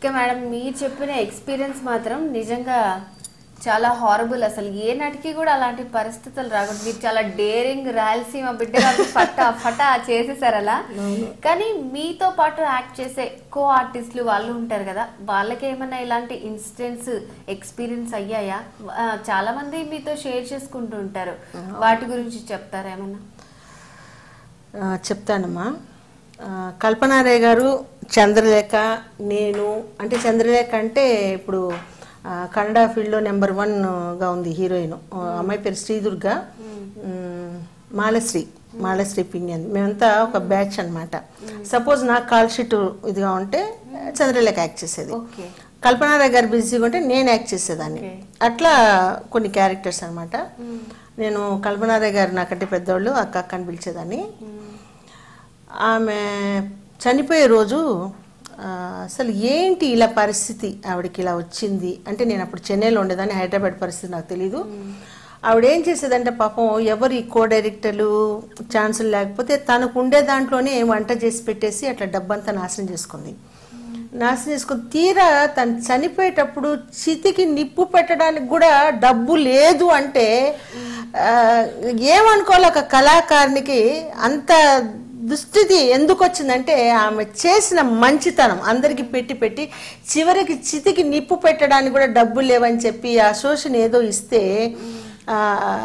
Okay madam మీరు చెప్పిన experience మాత్రం నిజంగా చాలా హారబుల్ అసలు ఏ నటికి కూడా అలాంటి పరిస్థితులు రాకూడదు మీరు చాలా డేరింగ్ రాయలసీమ బిడ్డగా ఫటా ఫటా చేసేసారు అలా కానీ మీతో పాటు యాక్ట్ చేసే కో ఆర్టిస్టులు వాళ్ళు ఉంటారు కదా వాళ్ళకి ఏమైనా ఇలాంటి ఇన్సిడెంట్స్ ఎక్స్పీరియన్స్ అయ్యాయా ఆ, చాలా మంది మీతో షేర్ చేసుకుంటూ ఉంటారు వాటి గురించి చెప్తారా ఏమన్నా ఆ, చెప్తానమ్మా ఆ, కల్పనారాయ్ గారు చంద్రలేఖ నేను అంటే చంద్రలేఖ అంటే ఇప్పుడు ఆ, కన్నడ ఫీల్డ్లో నెంబర్ వన్గా ఉంది హీరోయిన్ ఆ, అమ్మాయి పేరు శ్రీదుర్గ మ్, మాలశ్రీ మాలశ్రీ పిన్యన్ మేమంతా ఒక బ్యాచ్ అన్నమాట సపోజ్ నాకు కాల్ షీట్ ఇదిగా ఉంటే చంద్రలేఖ యాక్ట్ చేసేది ఓకే కల్పనారాయ్ గారు బిజీగా ఉంటే నేను యాక్ట్ చేసేదాన్ని Okay. అట్లా కొన్ని క్యారెక్టర్స్ అన్నమాట నేను కల్పనారాయ్ గారు నాకంటే పెద్దోళ్ళు అక్క అక్క అని పిలిచేదాన్ని ఆమె చనిపోయే రోజు ఆ, అసలు ఏంటి ఇలా పరిస్థితి ఆవిడకి ఇలా వచ్చింది అంటే నేను అప్పుడు చెన్నైలో ఉండేదాన్ని హైదరాబాద్ పరిస్థితి నాకు తెలీదు ఆవిడ ఏం చేసేదంటే పాపం ఎవరు ఈ కో డైరెక్టర్లు ఛాన్సులు లేకపోతే తనకు ఉండే దాంట్లోనే వంట చేసి పెట్టేసి అట్లా డబ్బంతా నాశనం చేసుకుంది నాశనం చేసుకుని తీరా తను చనిపోయేటప్పుడు చితికి నిప్పు పెట్టడానికి కూడా డబ్బు లేదు అంటే ఆ, ఏమనుకోవాలి ఒక కళాకారునికి అంత దుస్థితి ఎందుకు వచ్చిందంటే ఆమె చేసిన మంచితనం అందరికి పెట్టి పెట్టి చివరికి చితికి నిప్పు పెట్టడానికి కూడా డబ్బులు లేవని చెప్పి ఆ శోషణ ఏదో ఇస్తే ఆ,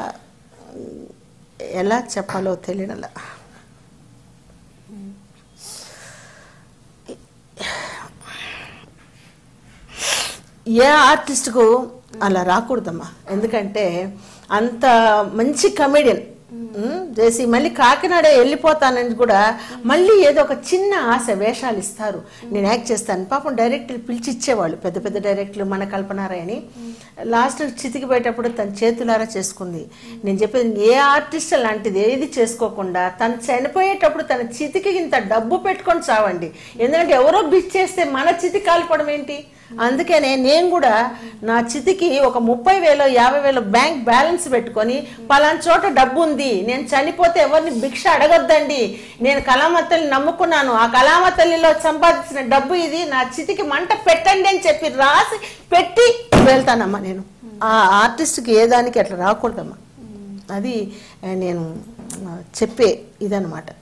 ఎలా చెప్పాలో తెలియనలా ఏ ఆర్టిస్ట్కు అలా రాకూడదమ్మా ఎందుకంటే అంత మంచి కమెడియన్ చేసి మళ్ళీ కాకినాడ వెళ్ళిపోతానని కూడా మళ్ళీ ఏదో ఒక చిన్న ఆశ వేషాలు ఇస్తారు నేను యాక్ట్ చేస్తాను పాపం డైరెక్టర్లు పిలిచి ఇచ్చేవాళ్ళు పెద్ద పెద్ద డైరెక్టర్లు మన కల్పనారాయని లాస్ట్ చితికి పోయేటప్పుడు తన చేతులారా చేసుకుంది నేను చెప్పేది ఏ ఆర్టిస్ట్ అలాంటిది ఏది చేసుకోకుండా తను చనిపోయేటప్పుడు తన చితికి ఇంత డబ్బు పెట్టుకొని చావండి ఎందుకంటే ఎవరో బిచ్ చేస్తే మన చితి కాలిపోవడం ఏంటి అందుకనే నేను కూడా నా చితికి ఒక ముప్పై వేలు యాభై వేలు బ్యాంక్ బ్యాలెన్స్ పెట్టుకొని పలానా చోట డబ్బు ఉంది నేను చనిపోతే ఎవరిని భిక్ష అడగొద్దండి నేను కళామతల్ని నమ్ముకున్నాను ఆ కళామతల్లిలో సంపాదించిన డబ్బు ఇది నా చితికి మంట పెట్టండి అని చెప్పి రాసి పెట్టి వెళ్తానమ్మా నేను ఆ ఆర్టిస్ట్కి ఏ దానికి అట్లా రాకూడదమ్మా అది ఆ, నేను ఆ, చెప్పే ఇదనమాట